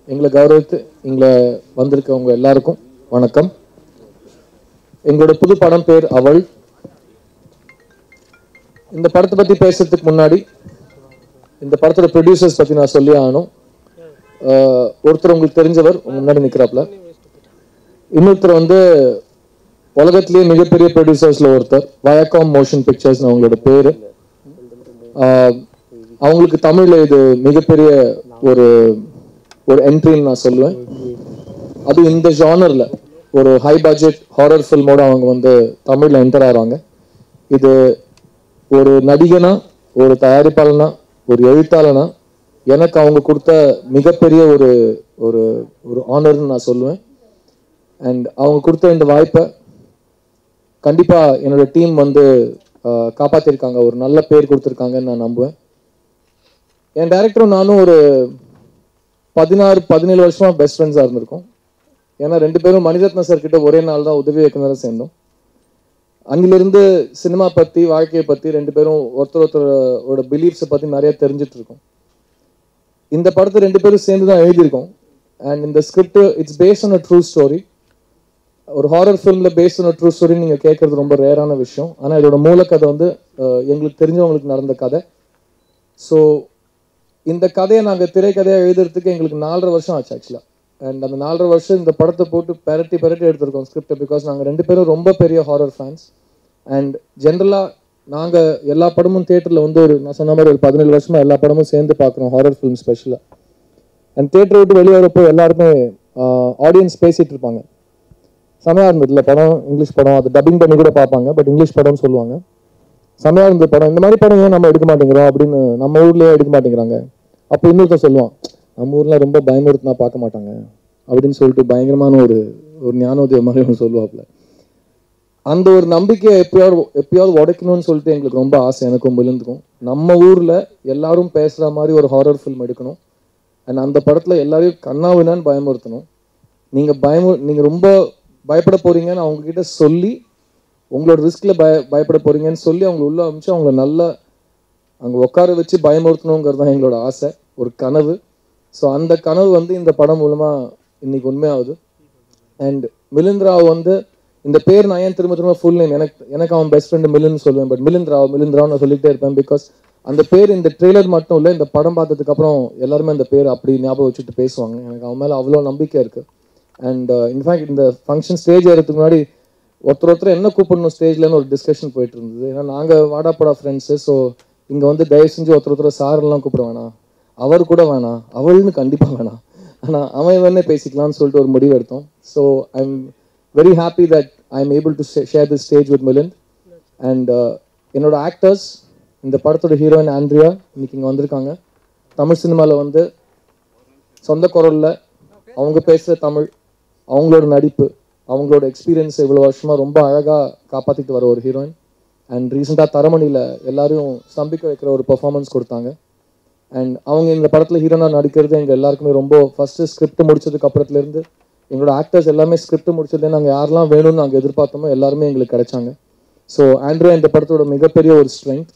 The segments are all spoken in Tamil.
எங்களை கௌரவித்து இங்கே வந்திருக்கவங்க எல்லாருக்கும் வணக்கம் எங்களோட புது படம் பேர் அவள் இந்த படத்தை பற்றி பேசுறதுக்கு முன்னாடி இந்த படத்தோட ப்ரொடியூசர்ஸ் பற்றி நான் சொல்லி ஆகணும் ஆஹ் ஒருத்தர் உங்களுக்கு தெரிஞ்சவர் உங்க முன்னாடி நிற்கிறாப்புல இன்னொருத்தர் வந்து உலகத்திலேயே மிகப்பெரிய ப்ரொடியூசர்ஸ்ல ஒருத்தர் வயக்காம் மோஷன் பிக்சர்ஸ் அவங்களோட பேரு ஆஹ் அவங்களுக்கு தமிழ்ல இது மிகப்பெரிய ஒரு ஒரு என்ட்ரின்னு நான் சொல்லுவேன் அது இந்த ஜானர்ல ஒரு ஹை பட்ஜெட் ஹாரர் ஃபில்மோட அவங்க வந்து தமிழ்ல என்டர் ஆகிறாங்க இது ஒரு நடிகனா ஒரு தயாரிப்பாளனா ஒரு எழுத்தாளனா எனக்கு அவங்க கொடுத்த மிகப்பெரிய ஒரு ஒரு ஒரு ஆனர்னு நான் சொல்லுவேன் அண்ட் அவங்க கொடுத்த இந்த வாய்ப்பை கண்டிப்பா என்னோட டீம் வந்து ஆஹ், காப்பாத்திருக்காங்க ஒரு நல்ல பேர் கொடுத்துருக்காங்கன்னு நான் நம்புவேன் என் டேரக்டரும் நானும் ஒரு பதினாறு பதினேழு வருஷமா பெஸ்ட் ஃப்ரெண்ட்ஸாக இருந்திருக்கோம் ஏன்னா ரெண்டு பேரும் மணிரத்ன சார் கிட்ட ஒரே நாள் தான் உதவி இயக்குனராக சேர்ந்தோம் அங்கிலிருந்து சினிமா பத்தி வாழ்க்கையை பத்தி ரெண்டு பேரும் ஒருத்தர் ஒருத்தரோட பிலீஃப்ஸை பத்தி நிறைய தெரிஞ்சுட்டு இருக்கோம் இந்த படத்தை ரெண்டு பேரும் சேர்ந்து தான் எழுதியிருக்கோம் அண்ட் இந்த script it's based on a true story ஒரு ஹாரர் ஃபிலிமில் பேஸ்ட் ஆன் ட்ரூ ஸ்டோரி நீங்கள் கேட்கறது ரொம்ப ரேரான விஷயம் ஆனால் இதோட மூலக்கதை வந்து அஹ், எங்களுக்கு தெரிஞ்சவங்களுக்கு நடந்த கதை ஸோ இந்த கதையை நாங்கள் திரைக்கதையாக எழுதுறதுக்கு எங்களுக்கு நாலரை வருஷம் ஆச்சு ஆக்சுவலாக அண்ட் அந்த நாலரை வருஷம் இந்த படத்தை போட்டு பெரட்டி பெரட்டி எடுத்திருக்கோம் ஸ்கிரிப்டை பிகாஸ் நாங்கள் ரெண்டு பேரும் ரொம்ப பெரிய ஹாரர் ஃபேன்ஸ் அண்ட் ஜென்ரலாக நாங்கள் எல்லா படமும் தியேட்டரில் வந்து ஒரு நான் சொன்ன மாதிரி ஒரு பதினேழு வருஷமா எல்லா படமும் சேர்ந்து பார்க்குறோம் ஹாரர் ஃபிலிம் ஸ்பெஷலாக அண்ட் தியேட்டரை விட்டு வெளியே வரப்போ எல்லாருமே ஆடியன்ஸ் பேசிட்டு இருப்பாங்க செமையாக இருந்ததுல படம் இங்கிலீஷ் படம் அது டப்பிங் பண்ணி கூட பார்ப்பாங்க பட் இங்கிலீஷ் படம்னு சொல்லுவாங்க செமையாக இருந்த படம் இந்த மாதிரி படம் ஏன் நம்ம எடுக்க மாட்டேங்கிறோம் அப்படின்னு நம்ம ஊர்லயே எடுக்க மாட்டேங்கிறாங்க அப்போ இன்னொருத்தர் சொல்லுவான் நம்ம ஊர்ல ரொம்ப பயமுறுத்தினா பார்க்க மாட்டாங்க அப்படின்னு சொல்லிட்டு பயங்கரமான ஒரு ஒரு ஞானோதயம் மாதிரி ஒன்று சொல்லுவாப்புல அந்த ஒரு நம்பிக்கையை எப்பயாவது எப்பயாவது உடைக்கணும்னு சொல்லிட்டு எங்களுக்கு ரொம்ப ஆசை எனக்கும் விழுந்துக்கும் நம்ம ஊர்ல எல்லாரும் பேசுற மாதிரி ஒரு ஹாரர் ஃபில்ம் எடுக்கணும் அண்ட் அந்த படத்துல எல்லாரையும் கண்ணாவினான்னு பயமுறுத்தணும் நீங்க பயமு நீங்க ரொம்ப பயப்பட போறீங்கன்னு அவங்க கிட்ட சொல்லி உங்களோட ரிஸ்க்ல பய பயப்பட போறீங்கன்னு சொல்லி அவங்களை உள்ள அமிச்சு அவங்கள நல்லா அங்க உட்கார வச்சு பயமுறுத்தணுங்கிறது தான் எங்களோட ஆசை ஒரு கனவு ஸோ அந்த கனவு வந்து இந்த படம் மூலமா இன்னைக்கு உண்மையாகுது அண்ட் மிலிந்த் ராவ் வந்து இந்த பேர் நான் ஏன் திரும்ப திரும்ப ஃபுல் நேம் எனக்கு எனக்கு அவன் பெஸ்ட் ஃப்ரெண்டு மிலின் சொல்லுவேன் பட் மிலிந்த் ராவ் மிலிந்த் ராவ் நான் சொல்லிட்டே இருப்பேன் பிகாஸ் அந்த பேர் இந்த ட்ரெய்லர் மட்டும் இல்லை இந்த படம் பார்த்ததுக்கு அப்புறம் எல்லாருமே அந்த பேர் அப்படி ஞாபகம் வச்சுட்டு பேசுவாங்க எனக்கு அவன் மேல அவ்வளோ நம்பிக்கை இருக்கு அண்ட் இன்ஃபேக்ட் இந்த ஃபங்க்ஷன் ஸ்டேஜ் ஏறதுக்கு முன்னாடி ஒருத்தர் ஒருத்தர் என்ன கூப்பிடணும் ஸ்டேஜ்லன்னு ஒரு டிஸ்கஷன் போயிட்டு இருந்தது ஏன்னா நாங்கள் வாடாப்படா ஃப்ரெண்ட்ஸு ஸோ இங்கே வந்து தயவு செஞ்சு ஒருத்தர் ஒருத்தர் சாரெல்லாம் கூப்பிட வேணாம் அவர் கூட வேணாம் அவள்னு கண்டிப்பாக வேணாம் ஆனால் அவன் வேணே பேசிக்கலாம்னு சொல்லிட்டு ஒரு முடிவு எடுத்தோம் so I am very happy that I am able to share the stage with Milind and என்னோட ஆக்டர்ஸ் இந்த படத்தோட ஹீரோயின் ஆண்ட்ரியா இன்னைக்கு இங்கே வந்திருக்காங்க தமிழ் சினிமாவில் வந்து சொந்த குரல்ல அவங்க பேசுகிற தமிழ் அவங்களோட நடிப்பு அவங்களோட எக்ஸ்பீரியன்ஸ் இவ்வளோ வருஷமா ரொம்ப அழகாக காப்பாற்றிட்டு வர ஒரு ஹீரோயின் அண்ட் ரீசெண்டாக தரமணியில் எல்லாரையும் ஸ்தம்பிக்க வைக்கிற ஒரு பெர்ஃபார்மன்ஸ் கொடுத்தாங்க அண்ட் அவங்க இந்த படத்தில் ஹீரோனாக நடிக்கிறது எங்கள் எல்லாருக்குமே ரொம்ப ஃபஸ்ட்டு ஸ்கிரிப்ட் முடிச்சதுக்கு அப்புறத்துலேருந்து எங்களோட ஆக்டர்ஸ் எல்லாமே ஸ்கிரிப்ட் முடிச்சதுலேருந்து நாங்கள் யாரெல்லாம் வேணும்னு நாங்கள் எதிர்பார்த்தோமோ எல்லாருமே எங்களுக்கு கிடைச்சாங்க ஸோ ஆண்ட்ரியா இந்த படத்தோட மிகப்பெரிய ஒரு ஸ்ட்ரென்த்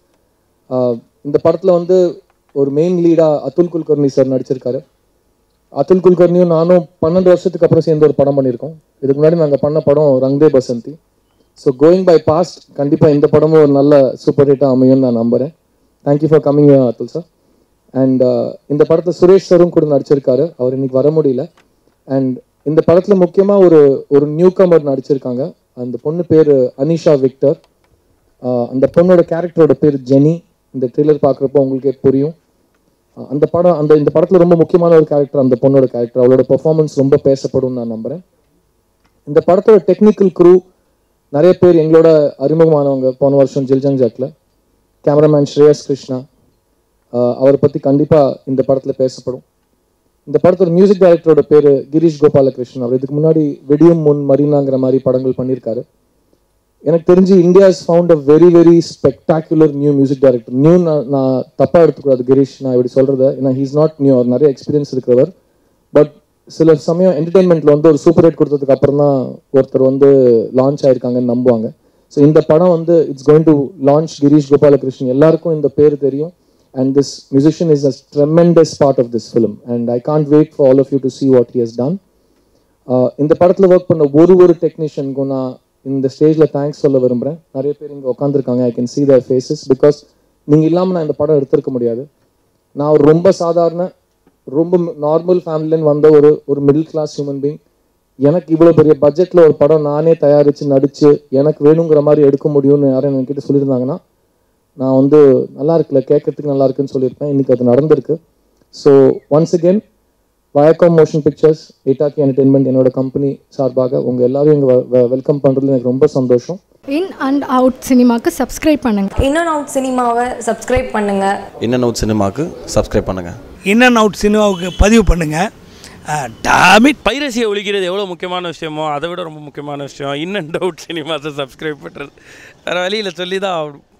இந்த படத்தில் வந்து ஒரு மெயின் லீடாக அதுல் குல்கர்னி சார் நடிச்சிருக்காரு அதுல் குல்கர்னியும் நானும் பன்னெண்டு வருஷத்துக்கு அப்புறம் சேர்ந்து ஒரு படம் பண்ணியிருக்கோம் இதுக்கு முன்னாடி நாங்கள் பண்ண படம் Rang De Basanti so going by past கண்டிப்பாக இந்த படமும் ஒரு நல்ல சூப்பர் ஹிட்டாக அமையும்னு நான் நம்புகிறேன் thank you for coming Atul sir and இந்த படத்தை சுரேஷ் சரும் கூட நடிச்சிருக்காரு அவர் இன்னைக்கு வர முடியல அண்ட் இந்த படத்தில் முக்கியமாக ஒரு ஒரு நியூ கமர் நடிச்சிருக்காங்க அந்த பொண்ணு பேர் அனிஷா விக்டர் ஆஹ் அந்த பொண்ணோட கேரக்டரோட பேர் ஜெனி இந்த ட்ரெய்லர் பார்க்குறப்போ உங்களுக்கே புரியும் ஆஹ் அந்த படம் அந்த இந்த படத்தில் ரொம்ப முக்கியமான ஒரு கேரக்டர் அந்த பொண்ணோட கேரக்டர் அவளோட பெர்ஃபார்மன்ஸ் ரொம்ப பேசப்படும் நான் நம்புறேன் இந்த படத்தோட டெக்னிக்கல் க்ரூ நிறைய பேர் எங்களோட அறிமுகமானவங்க போன வருஷம் ஜில்ஜங் ஜாக்ல கேமராமேன் ஸ்ரேயஸ் கிருஷ்ணா ஆஹ் அவரை பற்றி கண்டிப்பாக இந்த படத்தில் பேசப்படும் இந்த படத்தோட மியூசிக் டைரக்டரோட பேர் கிரீஷ் கோபாலகிருஷ்ணன் அவர் இதுக்கு முன்னாடி வெடியும் முன் மரீனாங்கிற மாதிரி படங்கள் பண்ணியிருக்காரு எனக்கு தெரிஞ்சு India's found a very very spectacular new music director new நான் நான் தப்பாக எடுத்துக்கூடாது கிரீஷ் நான் இப்படி சொல்கிறத ஏன்னா ஹீஸ் நாட் நியூ அவர் நிறைய எக்ஸ்பீரியன்ஸ் இருக்கிறவர் பட் சில சமயம் என்டர்டெயின்மெண்ட்டில் வந்து ஒரு சூப்பர் ஹிட் கொடுத்ததுக்கு அப்புறம் தான் ஒருத்தர் வந்து லான்ச் ஆயிருக்காங்கன்னு நம்புவாங்க ஸோ இந்த படம் வந்து it's going to launch Girish Gopalakrishnan எல்லாருக்கும் இந்த பேர் தெரியும் and this musician is a tremendous part of this film and i can't wait for all of you to see what he has done uh, இந்த படத்தில் ஒர்க் பண்ண ஒரு ஒரு டெக்னீஷியனுக்கும் நான் இந்த ஸ்டேஜில் தேங்க்ஸ் சொல்ல விரும்புகிறேன் நிறைய பேர் இங்கே உட்காந்துருக்காங்க I can see their faces because நீங்கள் இல்லாமல் நான் இந்த படம் எடுத்திருக்க முடியாது நான் ஒரு ரொம்ப சாதாரண ரொம்ப நார்மல் ஃபேமிலின்னு வந்த ஒரு ஒரு மிடில் கிளாஸ் ஹியூமன் பீங் எனக்கு இவ்வளோ பெரிய பட்ஜெட்டில் ஒரு படம் நானே தயாரித்து நடித்து எனக்கு வேணுங்கிற மாதிரி எடுக்க முடியும்னு யாரும் என்கிட்ட சொல்லியிருந்தாங்கன்னா நான் வந்து நல்லா இருக்குல்ல கேட்கறதுக்கு நல்லா இருக்குன்னு சொல்லியிருப்பேன் இன்னைக்கு அது நடந்திருக்கு so once again Viacom motion pictures Etaki entertainment என்னோட கம்பெனி சார்பாக உங்கள் எல்லாரும் இங்கே வெல்கம் பண்ணுறதுல எனக்கு ரொம்ப சந்தோஷம் இன் அண்ட் அவுட் சினிமாக்கு சப்ஸ்கிரைப் பண்ணுங்கள் இன் அண்ட் அவுட் சினிமாவை சப்ஸ்கிரைப் பண்ணுங்கள் இன் அண்ட் அவுட் சினிமாவுக்கு சப்ஸ்கிரைப் பண்ணுங்கள் இன் அண்ட் அவுட் சினிமாவுக்கு பதிவு பண்ணுங்கள் டாமிட் பைரசியை ஒழிக்கிறது எவ்வளோ முக்கியமான விஷயமோ அதை விட ரொம்ப முக்கியமான விஷயம் இன் அண்ட் அவுட் சினிமாஸை சப்ஸ்கிரைப் பண்ணுறது வேறு வழியில் சொல்லி தான் ஆகணும்